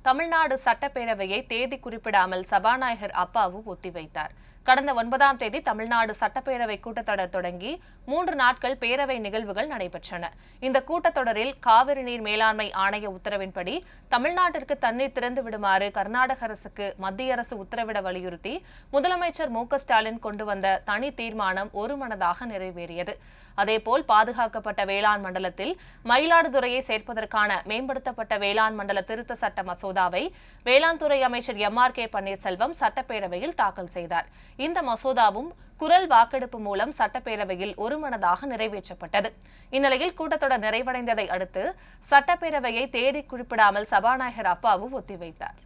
தமிழ்நாடு சட்டப்பேரவையை தேதி குறிப்பிடாமல் சபாநாயகர் அப்பாவு ஒத்திவைத்தார் கடந்த ஒன்பதாம் தேதி தமிழ்நாடு சட்டப்பேரவை கூட்டத்தொடர் தொடங்கி மூன்று நாட்கள் பேரவை நிகழ்வுகள் நடைபெற்றன இந்த கூட்டத்தொடரில் காவிரி நீர் மேலாண்மை ஆணைய உத்தரவின்படி தமிழ்நாட்டிற்கு தண்ணீர் திறந்து விடுமாறு கர்நாடக அரசுக்கு மத்திய அரசு உத்தரவிட வலியுறுத்தி முதலமைச்சர் மு க ஸ்டாலின் கொண்டு வந்த தனி தீர்மானம் ஒருமனதாக நிறைவேறியது அதேபோல் பாதுகாக்கப்பட்ட வேளாண் மண்டலத்தில் மயிலாடுதுறையை சேர்ப்பதற்கான மேம்படுத்தப்பட்ட வேளாண் மண்டல திருத்த சட்ட மசோதாவை வேளாண் துறை அமைச்சர் எம் ஆர் கே பன்னீர்செல்வம் சட்டப்பேரவையில் தாக்கல் செய்தார் இந்த மசோதாவும் குரல் வாக்கெடுப்பு மூலம் சட்டப்பேரவையில் ஒருமனதாக நிறைவேற்றப்பட்டது இந்நிலையில் கூட்டத்தொடர் நிறைவடைந்ததை அடுத்து சட்டப்பேரவையை தேதி குறிப்பிடாமல் சபாநாயகர் அப்பாவு ஒத்திவைத்தார்